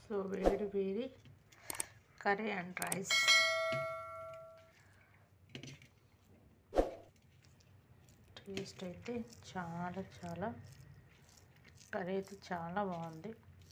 so వేడి వేడి curry and rice taste అయితే చాలా చాలా కర్రీ అయితే చాలా బాగుంది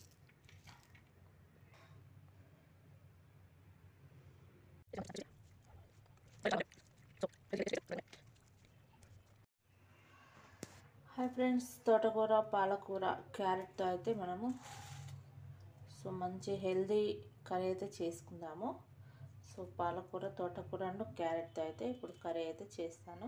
హాయ్ ఫ్రెండ్స్ తోటకూర పాలకూర క్యారెట్తో అయితే మనము సో మంచి హెల్దీ కర్రీ అయితే చేసుకుందాము సో పాలకూర తోటకూర అండ్ క్యారెట్తో అయితే ఇప్పుడు కర్రీ అయితే చేస్తాను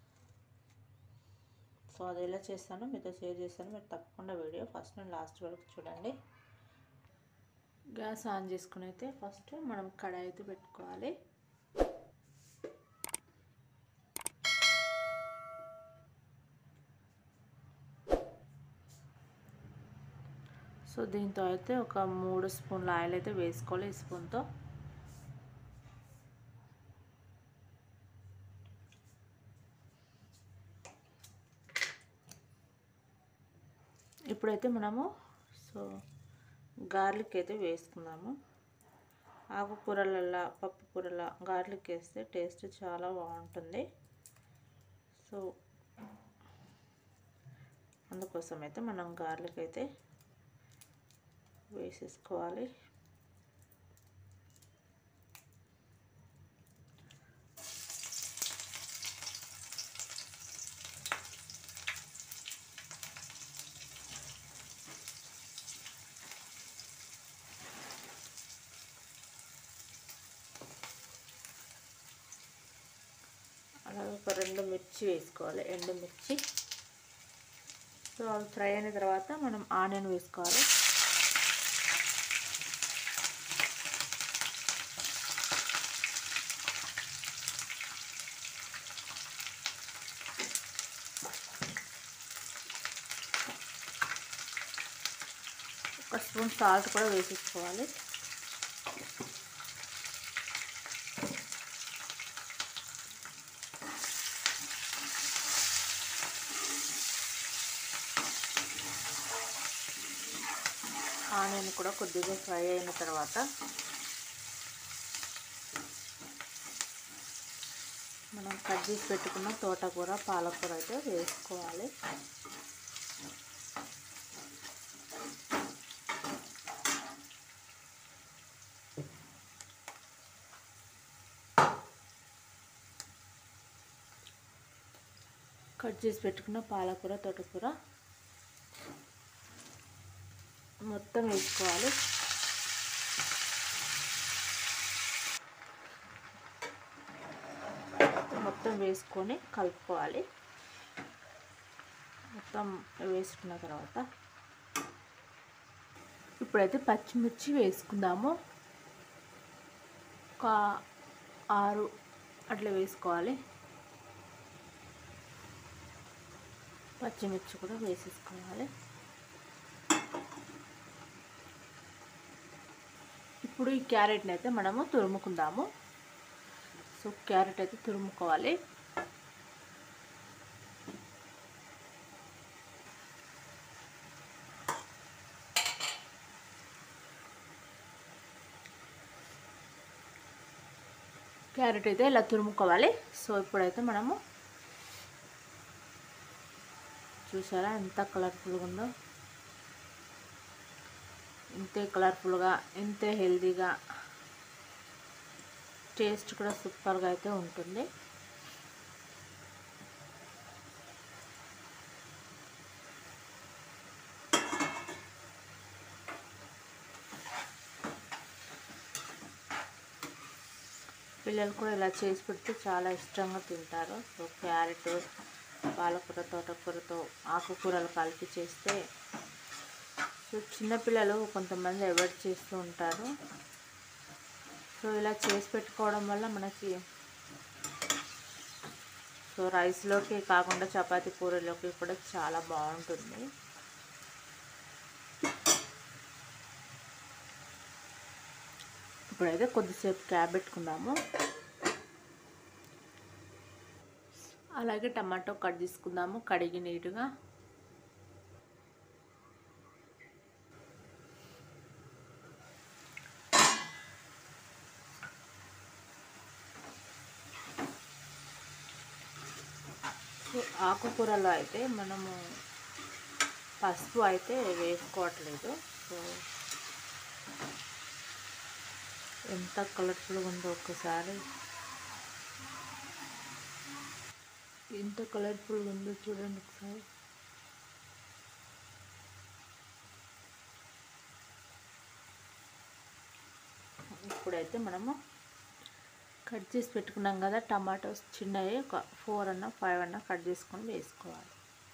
సో అది ఎలా చేస్తానో మీతో షేర్ చేస్తాను మీరు తప్పకుండా వీడియో ఫస్ట్ నుండి లాస్ట్ వరకు చూడండి గ్యాస్ ఆన్ చేసుకుని అయితే ఫస్ట్ మనం కడాయి అయితే పెట్టుకోవాలి సో దీంతో అయితే ఒక మూడు స్పూన్ల ఆయిల్ అయితే వేసుకోవాలి ఈ స్పూన్తో ఇప్పుడైతే మనము సో గార్లిక్ అయితే వేసుకుందాము ఆకుకూరలల్లో పప్పు కూరల గార్లిక్ వేస్తే టేస్ట్ చాలా బాగుంటుంది సో అందుకోసం అయితే మనం గార్లిక్ అయితే వేసేసుకోవాలి అలాగే ఒక రెండు మిర్చి వేసుకోవాలి ఎండు మిర్చి సో అవి ఫ్రై అయిన తర్వాత మనం ఆనియన్ వేసుకోవాలి ఒక స్పూన్ సాల్ట్ కూడా వేసేసుకోవాలి ఆనియన్ కూడా కొద్దిగా ఫ్రై అయిన తర్వాత మనం కట్ చేసి పెట్టుకున్న తోటకూర పాలకూర అయితే వేసుకోవాలి కట్ చేసి పెట్టుకున్న పాలకూర తోటకూర మొత్తం వేసుకోవాలి మొత్తం వేసుకొని కలుపుకోవాలి మొత్తం వేసుకున్న తర్వాత ఇప్పుడైతే పచ్చిమిర్చి వేసుకుందాము ఒక ఆరు అట్లా వేసుకోవాలి పచ్చిమిర్చి కూడా వేసేసుకోవాలి ఇప్పుడు ఈ క్యారెట్ని అయితే మనము తురుముకుందాము సో క్యారెట్ అయితే తురుముకోవాలి క్యారెట్ అయితే ఇలా తురుముకోవాలి సో ఇప్పుడైతే మనము చూసారా ఎంత కలర్ఫుల్గా ఉందో ఇంతే కలర్ఫుల్గా ఇంతే హెల్తీగా టేస్ట్ కూడా సూపర్గా అయితే ఉంటుంది పిల్లలు కూడా ఇలా చేసి పెడితే చాలా ఇష్టంగా తింటారు సో క్యారెట్ పాలకూర తోటకూరతో ఆకుకూరలు కలిపి చేస్తే సో చిన్నపిల్లలు కొంతమంది అవాయిడ్ చేస్తూ ఉంటారు సో ఇలా చేసి పెట్టుకోవడం వల్ల మనకి సో రైస్లోకి కాకుండా చపాతీ కూరలోకి కూడా చాలా బాగుంటుంది ఇప్పుడైతే కొద్దిసేపు క్యాబ్ పెట్టుకుందాము అలాగే టమాటో కట్ తీసుకుందాము కడిగి నీట్గా సో ఆకుకూరలో అయితే మనము పసుపు అయితే వేసుకోవట్లేదు సో ఎంత కలర్ఫుల్గా ఉందో ఒక్కసారి ఎంత కలర్ఫుల్గా ఉందో చూడండి ఒకసారి ఇప్పుడైతే మనము కట్ చేసి పెట్టుకున్నాం కదా టమాటోస్ చిన్నవి ఒక ఫోర్ అన్న ఫైవ్ అన్న కట్ చేసుకొని వేసుకోవాలి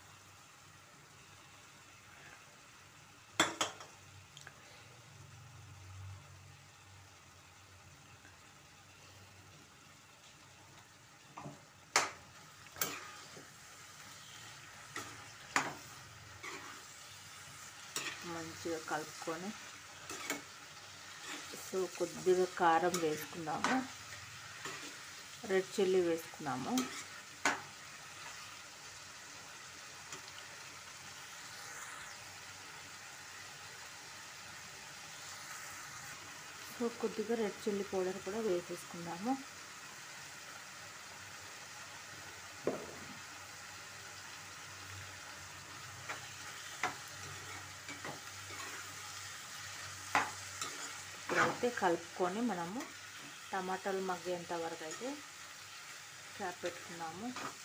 మంచిగా కలుపుకొని సో కొద్దిగా కారం వేసుకున్నాము రెడ్ చిల్లీ వేసుకున్నాము సో కొద్దిగా రెడ్ చిల్లీ పౌడర్ కూడా వేసేసుకున్నాము ఇప్పుడైతే కలుపుకొని మనము టమాటాలు మగ్గేంత వరకు అయితే క్యాప్ పెట్టుకున్నాము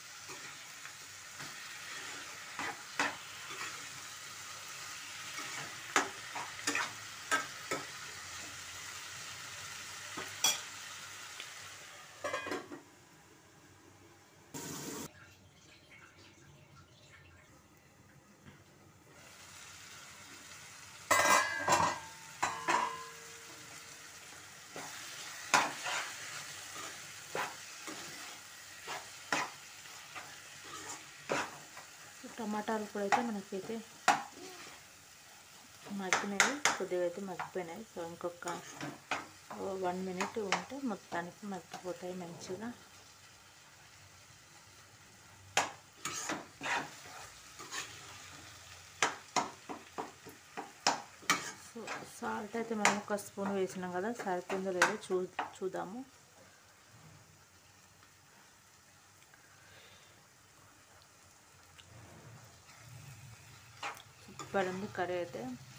టమాటాలు కూడా అయితే మనకైతే మగ్గినాయి కొద్దిగా అయితే మగ్గిపోయినాయి సో ఇంకొక వన్ మినిట్ ఉంటే మొత్తానికి మగ్గిపోతాయి మంచిగా సో సాల్ట్ అయితే మనం ఒక స్పూన్ వేసినాం కదా సరిపోయిందో లేదో చూ చూద్దాము సూపర్ ఉంది కర్రీ అయితే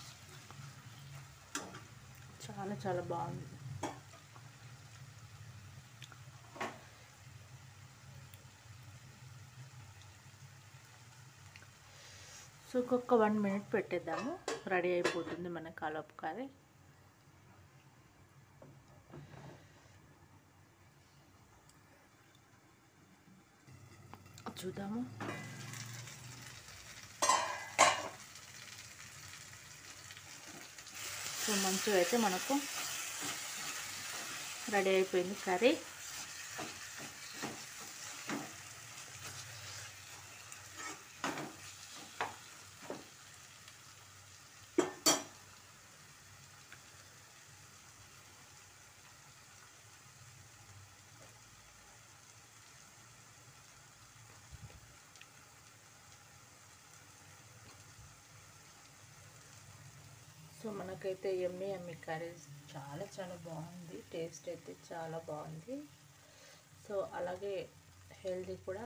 చాలా చాలా బాగుంది సో ఇంకొక వన్ మినిట్ పెట్టేద్దాము రెడీ అయిపోతుంది మన కాలపు కర్రీ చూద్దాము సో మంచిగా అయితే మనకు రెడీ అయిపోయింది కర్రీ సో మనకైతే ఎమ్మి ఎమ్మి కర్రీస్ చాలా చాలా బాగుంది టేస్ట్ అయితే చాలా బాగుంది సో అలాగే హెల్దీ కూడా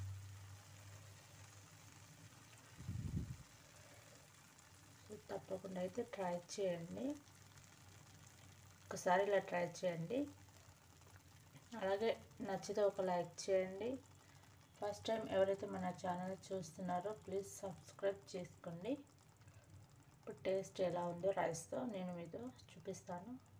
సో తప్పకుండా అయితే ట్రై చేయండి ఒకసారి ఇలా ట్రై చేయండి అలాగే నచ్చితే ఒక లైక్ చేయండి ఫస్ట్ టైం ఎవరైతే మన ఛానల్ చూస్తున్నారో ప్లీజ్ సబ్స్క్రైబ్ చేసుకోండి ఇప్పుడు టేస్ట్ ఎలా ఉందో రైస్తో నేను మీతో చూపిస్తాను